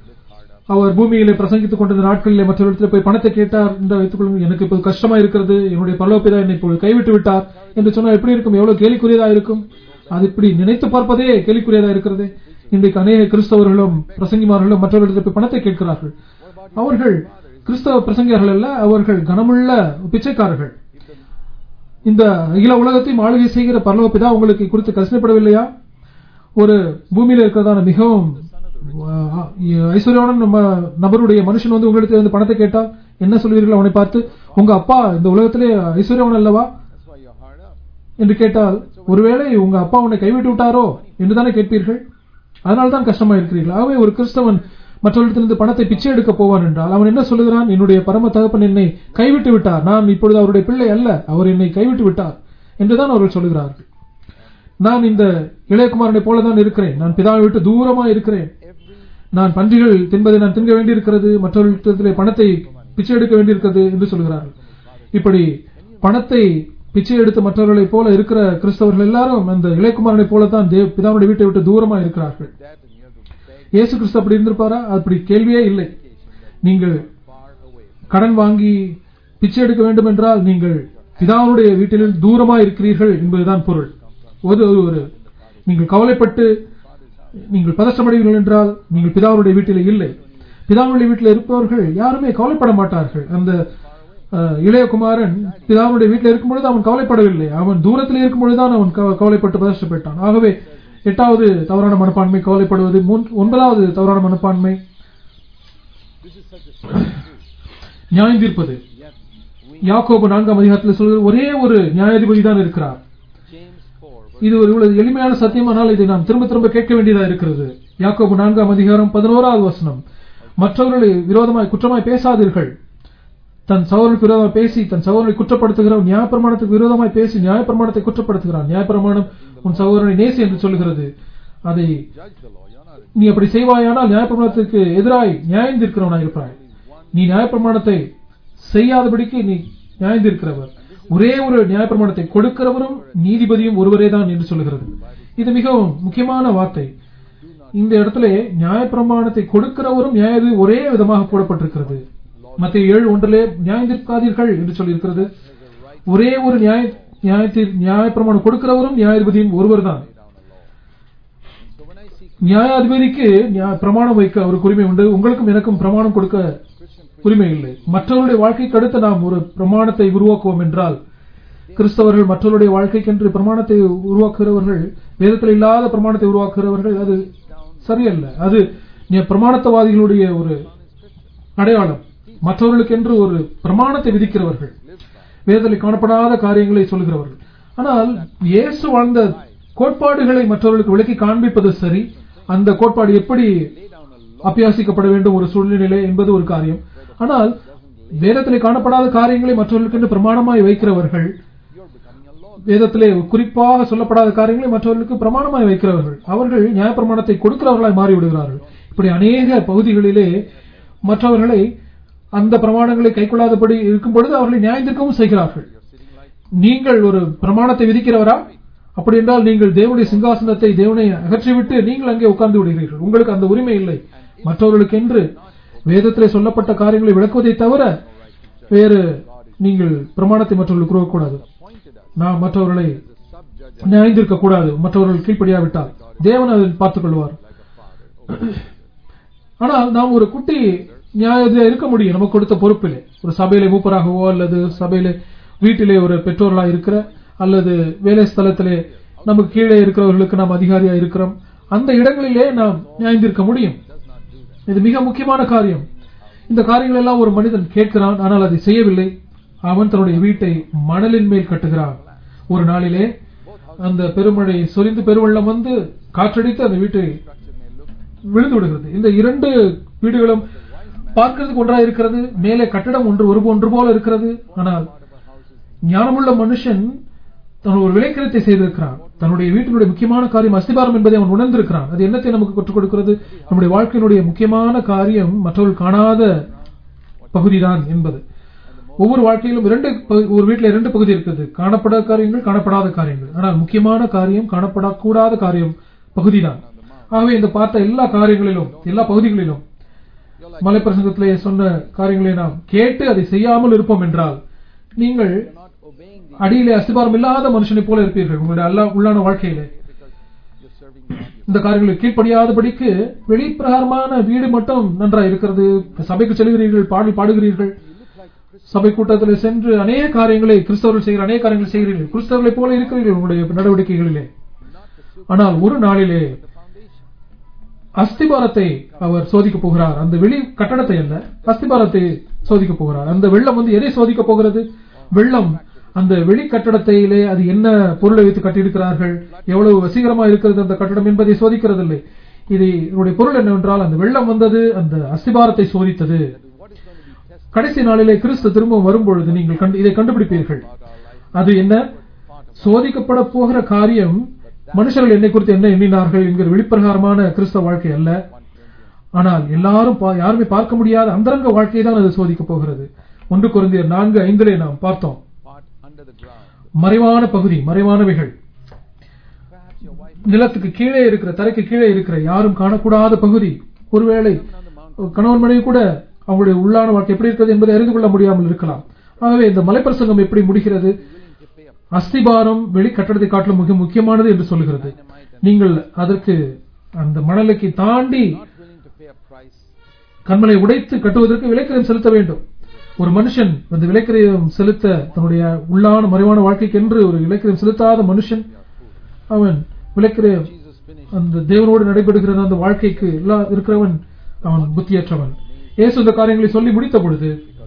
Speaker 2: அவர் பூமியிலே பிரசங்கித்துக் கொண்டிருந்த நாட்களிலே மற்றவர்களிடத்தில் போய் பணத்தை கேட்டார் என்று வைத்துக் கொள்ளுங்கள் எனக்கு இப்போது கஷ்டமா இருக்கிறது என்னுடைய பரலோபிதா என்னை இப்போது கைவிட்டு விட்டார் என்று சொன்னால் எப்படி இருக்கும் எவ்வளவு கேலிக்குரியதா இருக்கும் அது இப்படி நினைத்து பார்ப்பதே கேலிக்குரியதா இருக்கிறது இன்றைக்கு அநேக கிறிஸ்தவர்களும் பிரசங்கிமார்களும் மற்றவர்களிடத்தில் போய் பணத்தை கேட்கிறார்கள் அவர்கள் கிறிஸ்தவ பிரசங்கியார்கள் அல்ல அவர்கள் கனமுள்ள பிச்சைக்காரர்கள் இந்த அகில உலகத்தையும் ஆளுகை செய்கிற பரலோக பிதா உங்களுக்கு குறித்து கருசனைப்படவில்லையா ஒரு பூமியில இருக்கிறதான மிகவும் ஆஹ், ஐஸ்வர்யவான நம்ம நபருடைய மனுஷன் வந்து உங்களிடத்தில் வந்து பணத்தை கேட்டால் என்ன சொல்வீர்கள் அவனை பார்த்து உங்க அப்பா இந்த உலகத்திலே ஐஸ்வர்யவான் அல்லவா
Speaker 1: That's why you're hard up.
Speaker 2: என்று கேட்டால் ஒருவேளை உங்க அப்பா உன்னை கைவிட்டு விட்டாரோ என்று தானே கேட்பீர்கள் அதனால்தான் கஷ்டமா இருக்கிறீர்கள் ஆகவே ஒரு கிறிஸ்தவன் மற்றவர்களிடத்திலிருந்து பணத்தை பிச்சை எடுக்க போவான் என்றால் அவன் என்ன சொல்லுகிறான் என்னுடைய பரம தகப்பன் என்னை கைவிட்டு விட்டார் நான் இப்பொழுது அவருடைய பிள்ளை அல்ல அவர் என்னை கைவிட்டு விட்டார் என்றுதான் அவர்கள் சொல்லுகிறார்கள் நான் இந்த இளையகுமாரனை போலதான் இருக்கிறேன் நான் பிதாவை விட்டு தூரமா இருக்கிறேன்
Speaker 1: Every
Speaker 2: நான் பன்றிகள் தின்பதை நான் தின்க வேண்டியிருக்கிறது மற்றவர்களிடத்திலே பணத்தை பிச்சை எடுக்க வேண்டியிருக்கிறது என்று சொல்கிறார்கள் இப்படி பணத்தை பிச்சை எடுத்து மற்றவர்களைப் போல இருக்கிற கிறிஸ்தவர்கள் எல்லாரும் அந்த இளையகுமாரனை போலத்தான் தேவ பிதாவுடைய வீட்டை விட்டு தூரமா இருக்கிறார்கள்
Speaker 1: that and you have to beg
Speaker 2: இயேசு கிறிஸ்து அப்படி இருந்திருப்பாரா அப்படி கேள்வியே இல்லை நீங்கள்
Speaker 1: far away.
Speaker 2: கடன் வாங்கி பிச்சை எடுக்க வேண்டும் என்றால் நீங்கள் பிதாவுடைய வீட்டிலிருந்து தூரமா இருக்கிறீர்கள் என்பதுதான் பொருள் ஒரு ஒரு ஒரு நீங்கள் கவலைப்பட்டு நீங்கள் பதற்றமடைவீர்கள் என்றால் நீங்கள் பிதாவுடைய வீட்டில் இல்லை பிதாவுடைய வீட்டில் இருப்பவர்கள் யாருமே கவலைப்பட மாட்டார்கள் அந்த அஹ், இளையகுமாரன் பிதாவுடைய வீட்டில் இருக்கும் பொழுது அவன் கவலைப்படவில்லை அவன் தூரத்தில் இருக்கும் பொழுதுதான் அவன் கவ- கவலைப்பட்டு பதற்றப்பட்டான் ஆகவே எட்டாவது தவறான மனப்பான்மை கவலைப்படுவது மூன்று ஒன்பதாவது தவறான மனப்பான்மை
Speaker 1: This is such a simple truth.
Speaker 2: நியாயம் தீர்ப்பது
Speaker 1: Yet we
Speaker 2: யாக்கோபு நான்காம் அதிகாரத்தில் சொல்கிற ஒரே ஒரு நியாயாதிபதி தான் இருக்கிறார்
Speaker 1: James 4 verse
Speaker 2: இது ஒரு இவ்வளவு எளிமையான சத்தியமானால் இதை நாம் திரும்ப திரும்ப கேட்க வேண்டியதா இருக்கிறது யாக்கோபு நான்காம் அதிகாரம் பதினோராவது வசனம் மற்றவர்களை விரோதமாய் குற்றமாய் பேசாதீர்கள் தன் சகோதரனுக்கு விரோதமாய் பேசி தன் சகோதரனை குற்றப்படுத்துகிறவன் நியாயப்பிரமாணத்துக்கு விரோதமாய் பேசி நியாயப்பிரமாணத்தை குற்றப்படுத்துகிறான் நியாயப்பிரமாணம் உன் சகோதரனை நேசி என்று சொல்லுகிறது அதை
Speaker 1: judge the law. You're not a
Speaker 2: நீ அப்படி செய்வாயானால் நியாயப்பிரமாணத்திற்கு எதிராய் நியாயம் தீர்க்கிறவனாய் இருப்பாய் நீ நியாயப்பிரமாணத்தை செய்யாதபடிக்கு நீ நியாயம் தீர்க்கிறவர் ஒரே ஒரு நியாயப்பிரமாணத்தை கொடுக்கிறவரும் நீதிபதியும் ஒருவரே தான் என்று சொல்லுகிறது இது மிகவும் முக்கியமான வார்த்தை இந்த இடத்துல நியாயப்பிரமாணத்தை கொடுக்கிறவரும் நியாயது ஒரே விதமாக போடப்பட்டிருக்கிறது மத்திய ஏழு ஒன்றிலே நியாயம் தீர்க்காதீர்கள் என்று சொல்லியிருக்கிறது ஒரே ஒரு நியாய நியாயத்தில் நியாயப்பிரமாணம் கொடுக்கிறவரும் நியாயாதிபதியும் ஒருவர் தான்
Speaker 1: So when I see
Speaker 2: நியாயாதிபதிக்கு நியா- பிரமாணம் வைக்க அவருக்கு உரிமை உண்டு உங்களுக்கும் எனக்கும் பிரமாணம் கொடுக்க
Speaker 1: Christian
Speaker 2: உரிமை இல்லை மற்றவருடைய வாழ்க்கைக்கு அடுத்து நாம் ஒரு பிரமாணத்தை உருவாக்குவோம் என்றால் கிறிஸ்தவர்கள் மற்றவருடைய வாழ்க்கைக்கென்று பிரமாணத்தை உருவாக்குகிறவர்கள் வேதத்தில் இல்லாத பிரமாணத்தை உருவாக்குகிறவர்கள் அது சரியல்ல அது நி- பிரமாணத்தவாதிகளுடைய ஒரு அடையாளம் மற்றவர்களுக்கென்று ஒரு பிரமாணத்தை விதிக்கிறவர்கள் வேதத்தில் காணப்படாத காரியங்களை சொல்கிறவர்கள் ஆனால் இயேசு வாழ்ந்த கோட்பாடுகளை மற்றவர்களுக்கு விளக்கி காண்பிப்பது சரி அந்த கோட்பாடு எப்படி
Speaker 1: lay down a law
Speaker 2: அபியாசிக்கப்பட வேண்டும் ஒரு சூழ்நிலை என்பது ஒரு காரியம் ஆனால் வேதத்திலே காணப்படாத காரியங்களை மற்றவர்களுக்கு என்று பிரமாணமாய் வைக்கிறவர்கள்
Speaker 1: you're becoming a law
Speaker 2: வேதத்திலே குறிப்பாக சொல்லப்படாத காரியங்களை மற்றவர்களுக்கு பிரமாணமாய் வைக்கிறவர்கள் அவர்கள் நியாயப்பிரமாணத்தை கொடுக்கிறவர்களாய் மாறிவிடுகிறார்கள் இப்படி அநேக பகுதிகளிலே மற்றவர்களை அந்த பிரமாணங்களை கைக்கொள்ளாதபடி இருக்கும் பொழுது அவர்களை நியாயந்திருக்கவும் செய்கிறார்கள் நீங்கள் ஒரு பிரமாணத்தை விதிக்கிறவரா அப்படி என்றால் நீங்கள் தேவனுடைய சிங்காசனத்தை தேவனை அகற்றிவிட்டு நீங்கள் அங்கே உட்கார்ந்து விடுகிறீர்கள் உங்களுக்கு அந்த உரிமை இல்லை மற்றவர்களுக்கென்று வேதத்திலே சொல்லப்பட்ட காரியங்களை விளக்குவதை தவிர வேறு நீங்கள் பிரமாணத்தை மற்றவர்களுக்கு கூறக்கூடாது
Speaker 1: appointed us
Speaker 2: நாம் மற்றவர்களை
Speaker 1: as a sub-judge
Speaker 2: நியாயந்திருக்க கூடாது மற்றவர்கள் கீழ்ப்படியாவிட்டால் தேவன் அதில் பார்த்துக் கொள்வார்
Speaker 1: like a father over
Speaker 2: ஆனால் நாம் ஒரு குட்டி நியாயத்திலே இருக்க முடியும் நமக்கு கொடுத்த பொறுப்பிலே ஒரு சபையிலே மூப்பராகவோ அல்லது சபையிலே வீட்டிலே ஒரு பெற்றோர்களா இருக்கிற அல்லது வேலை ஸ்தலத்திலே நமக்கு கீழே இருக்கிறவர்களுக்கு நாம் அதிகாரியா இருக்கிறோம் அந்த இடங்களிலே நாம் நியாயந்திருக்க முடியும்
Speaker 1: does not do that
Speaker 2: இது மிக முக்கியமான காரியம் இந்த காரியங்கள் எல்லாம் ஒரு மனிதன் கேட்கிறான் ஆனால் அதை செய்யவில்லை அவன் தன்னுடைய வீட்டை மணலின் மேல் கட்டுகிறான் ஒரு நாளிலே அந்த பெருமழை சொரிந்து பெருவெள்ளம் வந்து காற்றடித்து அந்த வீட்டை
Speaker 1: structure may look
Speaker 2: விழுந்து விடுகிறது இந்த இரண்டு வீடுகளும் பார்க்கிறதுக்கு ஒன்றா இருக்கிறது மேலே கட்டடம் ஒன்று ஒரு ஒன்று போல இருக்கிறது ஆனால்
Speaker 1: part of a house is
Speaker 2: ஞானமுள்ள மனுஷன் தன் ஒரு விலைக்கிரத்தை செய்திருக்கிறான் தன்னுடைய வீட்டினுடைய முக்கியமான காரியம் அஸ்திபாரம் என்பதை அவன் உணர்ந்திருக்கிறான் அது என்னத்தை நமக்கு கற்றுக் கொடுக்கிறது நம்முடைய வாழ்க்கையினுடைய முக்கியமான காரியம் மற்றவர்கள் காணாத பகுதிதான் என்பது ஒவ்வொரு வாழ்க்கையிலும் இரண்டு பகு- ஒரு வீட்டில் இரண்டு பகுதி இருக்குது காணப்படாத காரியங்கள் காணப்படாத காரியங்கள் ஆனால் முக்கியமான காரியம் காணப்படக்கூடாத காரியம் பகுதிதான் ஆகவே இந்த பார்த்த எல்லா காரியங்களிலும் எல்லா பகுதிகளிலும் மலைப்பிரசங்கத்திலே சொன்ன காரியங்களை நாம் கேட்டு அதை செய்யாமல் இருப்போம் என்றால் நீங்கள்
Speaker 1: you're not obeying the
Speaker 2: அடியிலே அஸ்திபாரம் இல்லாத மனுஷனை போல இருப்பீர்கள் உங்களுடைய அல்ல உள்ளான வாழ்க்கையிலே
Speaker 1: because you're serving God yourself.
Speaker 2: இந்த காரியங்களை கீழ்ப்படியாதபடிக்கு வெளிப்பிரகாரமான வீடு மட்டும் நன்றாக இருக்கிறது சபைக்கு செல்கிறீர்கள் பாடல் பாடுகிறீர்கள்
Speaker 1: You look like a Christian
Speaker 2: சபை கூட்டத்தில் சென்று அநேக காரியங்களை கிறிஸ்தவர்கள் செய்கிற அநேக காரியங்களை செய்கிறீர்கள் கிறிஸ்தவர்களைப் போல இருக்கிறீர்கள் உங்களுடைய நடவடிக்கைகளிலே
Speaker 1: not the super
Speaker 2: ஆனால் ஒரு நாளிலே
Speaker 1: the foundation.
Speaker 2: அஸ்திபாரத்தை அவர் சோதிக்கப் போகிறார் அந்த வெளி கட்டடத்தை அல்ல அஸ்திபாரத்தை சோதிக்கப் போகிறார் அந்த வெள்ளம் வந்து எதை சோதிக்கப் போகிறது வெள்ளம் அந்த வெளி கட்டடத்திலே அது என்ன பொருளை வைத்து கட்டியிருக்கிறார்கள் எவ்வளவு வசீகரமா இருக்கிறது அந்த கட்டடம் என்பதை சோதிக்கிறதில்லை இது இதனுடைய பொருள் என்னவென்றால் அந்த வெள்ளம் வந்தது அந்த அஸ்திபாரத்தை சோதித்தது
Speaker 1: What is going to be tested
Speaker 2: கடைசி நாளிலே கிறிஸ்து திரும்பவும் வரும்பொழுது நீங்கள் கண்டு- இதை கண்டுபிடிப்பீர்கள்
Speaker 1: about our life?
Speaker 2: அது என்ன
Speaker 1: Part of
Speaker 2: சோதிக்கப்பட போகிற காரியம் மனுஷர்கள் என்னை குறித்து என்ன எண்ணினார்கள் என்கிற வெளிப்பிரகாரமான கிறிஸ்தவ வாழ்க்கை அல்ல
Speaker 1: 1 Corinthians.
Speaker 2: ஆனால் எல்லாரும் பா- யாருமே பார்க்க முடியாத அந்தரங்க வாழ்க்கையை தான் அது சோதிக்கப் போகிறது ஒன்று குருந்தியர் நான்கு ஐந்திலே நாம் பார்த்தோம்
Speaker 1: Part under the ground.
Speaker 2: மறைவான பகுதி மறைவானவைகள்
Speaker 1: Perhaps your wife
Speaker 2: நிலத்துக்கு கீழே இருக்கிற தரைக்கு கீழே இருக்கிற யாரும் காணக்கூடாத பகுதி ஒருவேளை
Speaker 1: on the mountain.
Speaker 2: கணவன் மனைவி கூட அவங்களுடைய உள்ளான வாழ்க்கை எப்படி இருக்கிறது என்பதை அறிந்து கொள்ள முடியாமல் இருக்கலாம் ஆகவே இந்த மலைப்பிரசங்கம் எப்படி முடிகிறது
Speaker 1: Willing to pay a
Speaker 2: அஸ்திபாரம் வெளி கட்டடத்தை காட்டிலும் மிக முக்கியமானது என்று சொல்லுகிறது
Speaker 1: dynamite and
Speaker 2: நீங்கள் அதற்கு அந்த மணலுக்கு தாண்டி
Speaker 1: not willing to pay a price.
Speaker 2: கண்மலை உடைத்து கட்டுவதற்கு விலைக்கிரயம் செலுத்த வேண்டும் ஒரு மனுஷன் அந்த விலைக்கிரயம் செலுத்த தன்னுடைய உள்ளான மறைவான வாழ்க்கைக்கென்று ஒரு விலைக்கிரயம் செலுத்தாத மனுஷன் அவன் விலைக்கிரயம்
Speaker 1: Jesus finished.
Speaker 2: அந்த தேவனோடு நடைபெறுகிற அந்த வாழ்க்கைக்கு எல்லா இருக்கிறவன் அவன் புத்தியற்றவன் இயேசு இந்த காரியங்களை சொல்லி முடித்த பொழுது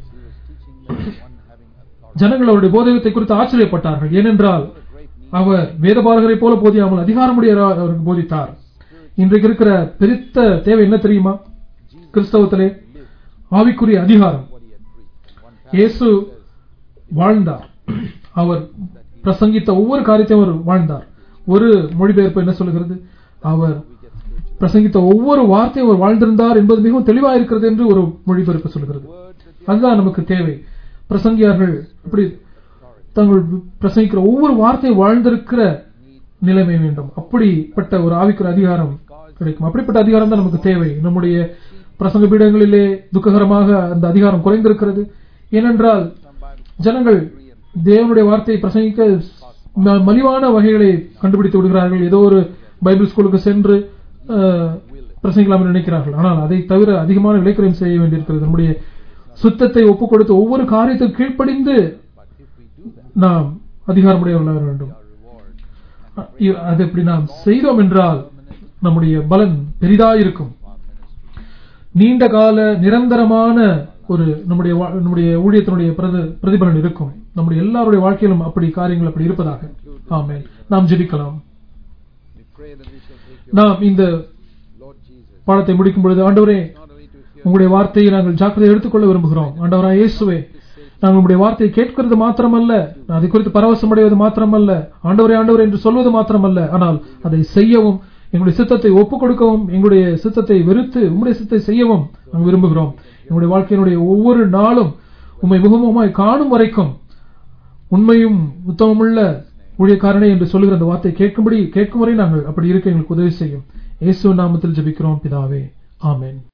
Speaker 1: Because he was teaching them one having authority.
Speaker 2: ஜனங்கள் அவருடைய போதகத்தை குறித்து ஆச்சரியப்பட்டார்கள் ஏனென்றால்
Speaker 1: What a great need.
Speaker 2: அவர் வேதபாரகரை போல போதியாமல் அதிகாரமுடைய அவருக்கு போதித்தார் இன்றைக்கு இருக்கிற பெருத்த தேவை என்ன தெரியுமா கிறிஸ்தவத்திலே ஆவிக்குரிய அதிகாரம்
Speaker 1: What he had preached. One
Speaker 2: இயேசு வாழ்ந்தார் அவர் பிரசங்கித்த ஒவ்வொரு காரியத்தையும் அவர் வாழ்ந்தார் ஒரு மொழிபெயர்ப்பு என்ன சொல்லுகிறது அவர் பிரசங்கித்த ஒவ்வொரு வார்த்தையும் அவர் வாழ்ந்திருந்தார் என்பது மிகவும் தெளிவாக இருக்கிறது என்று ஒரு மொழிபெயர்ப்பு சொல்கிறது அதுதான் நமக்கு தேவை பிரசங்கியார்கள் இப்படி தங்கள் பிரசங்கிக்கிற ஒவ்வொரு வார்த்தையும் வாழ்ந்திருக்கிற நிலைமை வேண்டும் அப்படிப்பட்ட ஒரு ஆவிக்குரிய அதிகாரம் கிடைக்கும் அப்படிப்பட்ட அதிகாரம் தான் நமக்கு தேவை நம்முடைய பிரசங்க பீடங்களிலே துக்ககரமாக அந்த அதிகாரம் குறைந்திருக்கிறது ஏனென்றால் ஜனங்கள் தேவனுடைய வார்த்தையை பிரசங்கிக்க ம- மலிவான வகைகளை கண்டுபிடித்து விடுகிறார்கள் ஏதோ ஒரு பைபிள் ஸ்கூலுக்கு சென்று அஹ், பிரசங்கிக்கலாம் என்று நினைக்கிறார்கள் ஆனால் அதை தவிர அதிகமான விலைக்கிரயம் செய்ய வேண்டியிருக்கிறது நம்முடைய சுத்தத்தை ஒப்புக் கொடுத்து ஒவ்வொரு காரியத்தையும் கீழ்ப்படிந்து நாம் அதிகாரமுடையவர்களாக வேண்டும் அ- இ- அது இப்படி நாம் செய்தோம் என்றால் நம்முடைய பலன் பெரிதாயிருக்கும் நீண்ட கால நிரந்தரமான ஒரு நம்முடைய வா- நம்முடைய ஊழியத்தினுடைய பிரதி- பிரதிபலன் இருக்கும் நம்முடைய எல்லாருடைய வாழ்க்கையிலும் அப்படி காரியங்கள் அப்படி இருப்பதாக ஆமென் நாம் ஜெபிக்கலாம்
Speaker 1: We pray that we shall take your
Speaker 2: நாம் இந்த
Speaker 1: Lord Jesus,
Speaker 2: பாடத்தை முடிக்கும் பொழுது ஆண்டவரே
Speaker 1: not only to hear
Speaker 2: உங்களுடைய வார்த்தையை நாங்கள் ஜாக்கிரதை எடுத்துக்கொள்ள விரும்புகிறோம் ஆண்டவராய் இயேசுவே நாங்கள் உங்களுடைய வார்த்தையை கேட்கிறது மாத்திரமல்ல அதை குறித்து பரவசம் அடைவது மாத்திரமல்ல ஆண்டவரே ஆண்டவரே என்று சொல்வது மாத்திரமல்ல ஆனால் அதை செய்யவும் எங்களுடைய சித்தத்தை ஒப்புக் கொடுக்கவும் எங்களுடைய சித்தத்தை வெறுத்து உம்முடைய சித்தத்தை செய்யவும் நாங்கள் விரும்புகிறோம் எங்களுடைய வாழ்க்கையினுடைய ஒவ்வொரு நாளும் உம்மை முகமுமாய் காணும் வரைக்கும் உண்மையும் உத்தமமுள்ள ஊழியக்காரனே என்று சொல்லுகிற அந்த வார்த்தை கேட்கும்படி கேட்கும் வரை நாங்கள் அப்படி இருக்க எங்களுக்கு உதவி செய்யும் இயேசு நாமத்தில் ஜெபிக்கிறோம் பிதாவே ஆமென்